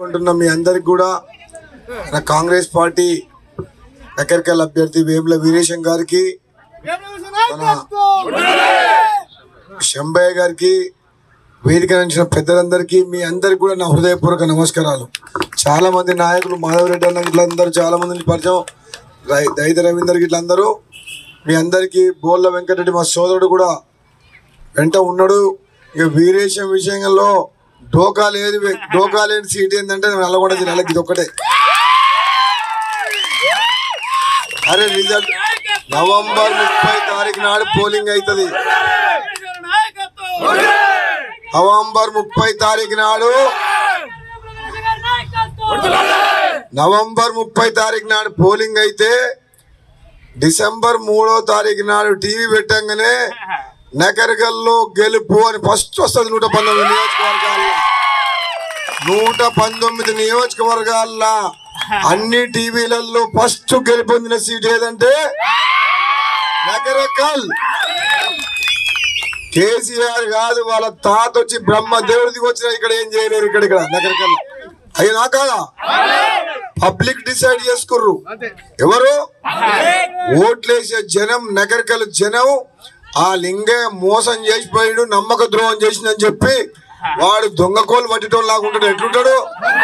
ఉంటున్న మీ అందరికి కూడా నా కాంగ్రెస్ పార్టీ నకరికల్ అభ్యర్థి వేముల వీరేశం గారికి శంభయ్య గారికి వేదిక నుంచిన పెద్దలందరికీ మీ అందరికి కూడా నా హృదయపూర్వక నమస్కారాలు చాలా మంది నాయకులు మాధవరెడ్డి అన్న ఇట్లందరూ చాలా మంది పరిచయం రై- దైత రవీందర్ ఇట్లందరూ మీ అందరికీ బోళ్ళ వెంకటరెడ్డి మా సోదరుడు కూడా వెంట ఉన్నాడు ఇక వీరేశం విషయంలో డోకా లేదు డోకా లేని సీట్ ఏంటంటే నల్లగొండ జిల్లాలకి ఇది ఒకటే అరే రిజల్ట్ నవంబర్ ముప్పై తారీఖు నాడు పోలింగ్ అవుతుంది నవంబర్ ముప్పై తారీఖు నాడు నవంబర్ ముప్పై తారీఖు నాడు పోలింగ్ అయితే డిసెంబర్ మూడో తారీఖు నాడు టీవీ పెట్టంగానే నకరగల్లో గెలుపు అని ఫస్ట్ వస్తుంది నూట పంతొమ్మిది నియోజకవర్గాల్లో నూట పంతొమ్మిది నియోజకవర్గాల్లో అన్ని టీవీలలో ఫస్ట్ గెలుపొందిన సీట్ ఏదంటే నకరకల్ కేసీఆర్ కాదు వాళ్ళ తాత వచ్చి బ్రహ్మ దేవుడికి వచ్చిన ఇక్కడ ఏం చేయలేరు ఇక్కడ ఇక్కడ నగరకల్ అయినా కాదా పబ్లిక్ డిసైడ్ చేసుకుర్రు ఎవరు ఓట్లేసే జనం నగరికల్ జనం ఆ లింగయ్య మోసం చేసిపోయాడు నమ్మక ద్రోహం చేసిందని చెప్పి వాడు దొంగ కోలు పట్టేటోళ్ళు లాగుంటాడు ఎట్లుంటాడు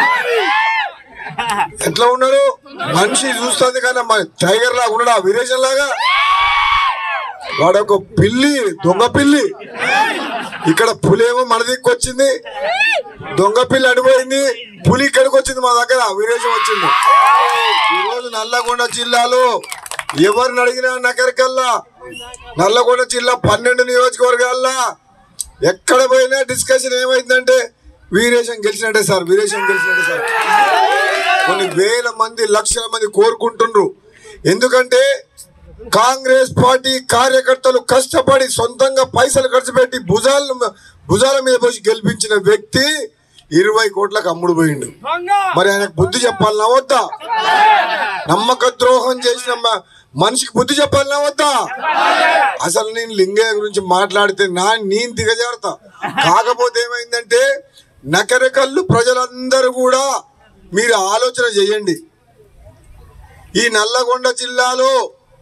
ఎట్లా ఉన్నాడు మనిషి చూస్తుంది కానీ మన టైగర్ లాగా ఉన్నాడు ఆ వీరేశం లాగా వాడు ఒక పిల్లి దొంగ పిల్లి ఇక్కడ పులేమో మన దిక్కు వచ్చింది దొంగ పిల్లి అడిపోయింది పులి ఇక్కడికి వచ్చింది మా దగ్గర వీరేశం వచ్చింది ఈ రోజు నల్లగొండ జిల్లాలో ఎవరిని అడిగినా నగరికల్లా నల్లగొండ జిల్లా పన్నెండు నియోజకవర్గాల్లో ఎక్కడ పోయినా డిస్కషన్ ఏమైందంటే వీరేశం గెలిచినట్టే సార్ వీరేశం గెలిచినట్టే సార్ కొన్ని వేల మంది లక్షల మంది కోరుకుంటుండ్రు ఎందుకంటే కాంగ్రెస్ పార్టీ కార్యకర్తలు కష్టపడి సొంతంగా పైసలు ఖర్చు పెట్టి భుజాల భుజాల మీద పోసి గెలిపించిన వ్యక్తి ఇరవై కోట్లకు అమ్ముడు పోయిండు మరి ఆయనకు బుద్ధి చెప్పాలనా వద్దా నమ్మక ద్రోహం చేసిన మ- మనిషికి బుద్ధి చెప్పాలనా వద్దా అసలు నేను లింగయ్య గురించి మాట్లాడితే నా నేను దిగజారుతా కాకపోతే ఏమైందంటే నకరకల్లు ప్రజలందరూ కూడా మీరు ఆలోచన చేయండి ఈ నల్లగొండ జిల్లాలో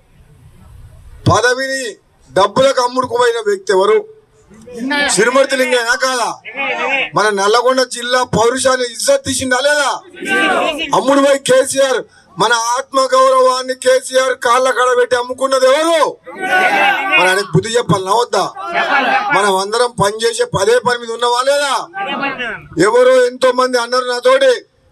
పదవిని డబ్బులకు అమ్ముడుకుపోయిన వ్యక్తి ఎవరు సిరిమర్తి లింగయ్య కాదా మన నల్లగొండ జిల్లా పౌరుషాన్ని ఇజ్జత్ తీసిందా లేదా అమ్ముడు పోయి కేసీఆర్ మన ఆత్మ గౌరవాన్ని కేసీఆర్ కాళ్ళ కడ పెట్టి అమ్ముకున్నది ఎవరు మరి ఆయనకు బుద్ధి చెప్పాలి వద్దా మనం అందరం పని చేసే పదే పని మీద ఉన్నవా లేదా ఎవరో ఎంతో మంది అన్నారు నాతోటి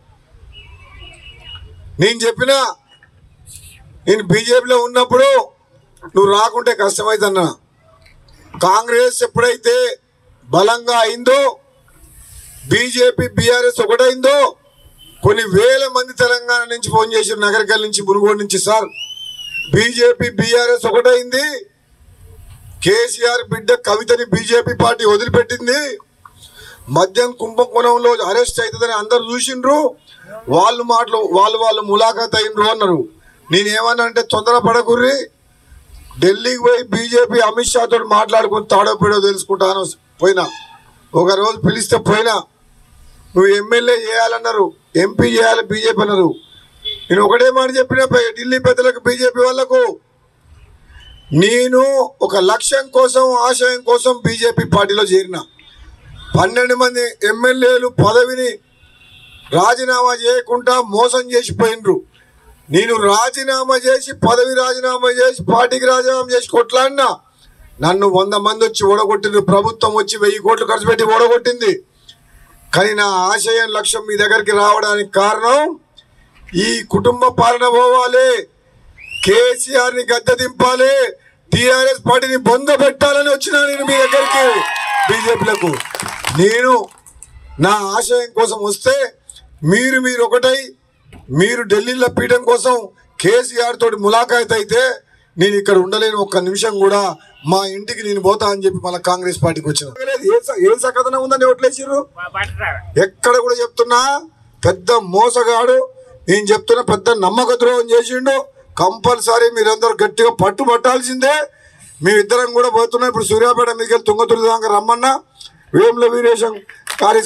నేను చెప్పిన నేను బీజేపీలో ఉన్నప్పుడు నువ్వు రాకుంటే కష్టమైందన్నా కాంగ్రెస్ ఎప్పుడైతే బలంగా అయిందో బీజేపీ బీఆర్ఎస్ ఒకటైందో కొన్ని వేల మంది తెలంగాణ నుంచి ఫోన్ చేసి నగరికల్ నుంచి మునుగోడు నుంచి సార్ బీజేపీ బీఆర్ఎస్ ఒకటైంది కేసీఆర్ బిడ్డ కవితని బీజేపీ పార్టీ వదిలిపెట్టింది మద్యం కుంభకోణంలో అరెస్ట్ అవుతుందని అందరు చూసిండ్రు వాళ్ళు మాటలు వాళ్ళు వాళ్ళు ములాఖాత్ అయినరు అన్నారు నేనేమన్నా అంటే తొందరపడకుర్రి ఢిల్లీకి పోయి బీజేపీ అమిత్ షా తోటి మాట్లాడుకుని తాడో పీడో తెలుసుకుంటాను పోయినా ఒక రోజు పిలిస్తే పోయినా నువ్వు ఎమ్మెల్యే చేయాలన్నారు ఎంపీ చేయాలి బీజేపీ అన్నారు నేను ఒకటే మాట చెప్పిన పై- ఢిల్లీ పెద్దలకు బీజేపీ వాళ్ళకు నేను ఒక లక్ష్యం కోసం ఆశయం కోసం బీజేపీ పార్టీలో చేరిన పన్నెండు మంది ఎమ్మెల్యేలు పదవిని రాజీనామా చేయకుండా మోసం చేసిపోయినరు నేను రాజీనామా చేసి పదవి రాజీనామా చేసి పార్టీకి రాజీనామా చేసి కొట్లాడినా నన్ను వంద మంది వచ్చి ఓడగొట్టింది ప్రభుత్వం వచ్చి వెయ్యి కోట్లు ఖర్చు పెట్టి ఓడగొట్టింది కానీ నా ఆశయం లక్ష్యం మీ దగ్గరికి రావడానికి కారణం ఈ కుటుంబ పాలన పోవాలి కేసీఆర్ ని గద్దె దింపాలి టిఆర్ఎస్ పార్టీని బొంద పెట్టాలని వచ్చిన నేను మీ దగ్గరికి బీజేపీలకు నేను నా ఆశయం కోసం వస్తే మీరు మీరు ఒకటై మీరు ఢిల్లీలో పీఠం కోసం కేసీఆర్ తోటి ములాఖాత్ అయితే నేను ఇక్కడ ఉండలేను ఒక్క నిమిషం కూడా మా ఇంటికి నేను పోతా అని చెప్పి మళ్ళీ కాంగ్రెస్ పార్టీకి వచ్చిన ఏ స- ఏ సకథన ఉందని ఓట్లేసిర్రు ఎక్కడ కూడా చెప్తున్నా పెద్ద మోసగాడు నేను చెప్తున్నా పెద్ద నమ్మక ద్రోహం చేసిండు కంపల్సరీ మీరందరూ గట్టిగా పట్టు పట్టాల్సిందే మేమిద్దరం కూడా పోతున్నాం ఇప్పుడు సూర్యాపేట మీదకి వెళ్ళి తుంగతుర్తి దాకా రమ్మన్నా వేముల వీరేశం కార్య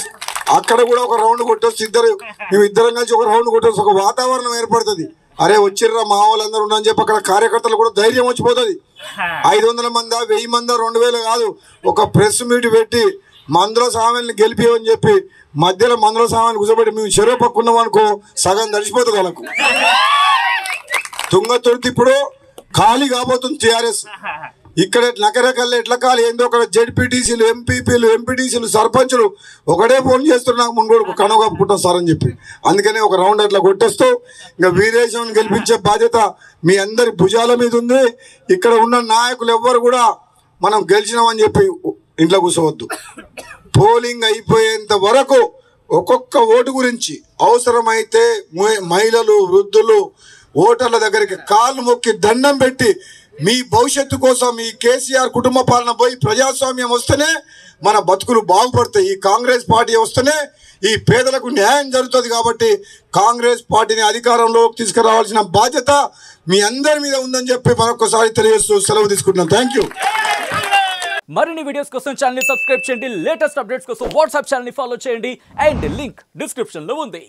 అక్కడ కూడా ఒక రౌండ్ కొట్టొచ్చు ఇద్దరు మేము ఇద్దరం కలిసి ఒక రౌండ్ కొట్టొచ్చు ఒక వాతావరణం ఏర్పడుతుంది అరే వచ్చిర్రా మా వాళ్ళందరూ ఉండని చెప్పి అక్కడ కార్యకర్తలు కూడా ధైర్యం వచ్చిపోతుంది ఐదు వందల మందా వెయ్యి మందా రెండు వేలు కాదు ఒక ప్రెస్ మీట్ పెట్టి మందుల సామాన్లు గెలిపియమని చెప్పి మధ్యలో మందుల సామాన్లు కూర్చోబెట్టి మేము చెరువు పక్కున్నాం అనుకో సగం తడిచిపోతుంది వాళ్ళకు తుంగ తుర్తి ఇప్పుడు ఖాళీ కాబోతుంది టిఆర్ఎస్ ఇక్కడ నకరకల్లా ఎట్లా ఖాళీ ఏందో అక్కడ జెడ్పీటీసీలు ఎంపీపీలు ఎంపీటీసీలు సర్పంచులు ఒకటే ఫోన్ చేస్తున్నారు నాకు మున్గోడు కనుగ కప్పుకుంటాం సార్ అని చెప్పి అందుకనే ఒక రౌండ్ అట్లా కొట్టేస్తూ ఇంకా వీరేశం గెలిపించే బాధ్యత మీ అందరి భుజాల మీద ఉంది ఇక్కడ ఉన్న నాయకులు ఎవ్వరు కూడా మనం గెలిచినామని చెప్పి ఇంట్లో కూర్చోవద్దు పోలింగ్ అయిపోయేంత వరకు ఒక్కొక్క ఓటు గురించి అవసరమైతే ము- మహిళలు వృద్ధులు ఓటర్ల దగ్గరికి కాళ్ళు మొక్కి దండం పెట్టి మీ భవిష్యత్తు కోసం ఈ కేసీఆర్ కుటుంబ పాలన పోయి ప్రజాస్వామ్యం వస్తేనే మన బతుకులు బాగుపడతాయి ఈ కాంగ్రెస్ పార్టీ వస్తేనే ఈ పేదలకు న్యాయం జరుగుతుంది కాబట్టి కాంగ్రెస్ పార్టీని అధికారంలోకి తీసుకురావాల్సిన బాధ్యత మీ అందరి మీద ఉందని చెప్పి మరొకసారి తెలియజేస్తూ సెలవు తీసుకుంటున్నాను థ్యాంక్ యూ మరిన్ని వీడియోస్ కోసం ఛానల్ సబ్స్క్రైబ్ చేయండి లేటెస్ట్ అప్డేట్స్ కోసం వాట్సాప్ ఛానల్ ఫాలో చేయండి అండ్ లింక్ డిస్క్రిప్షన్ లో ఉంది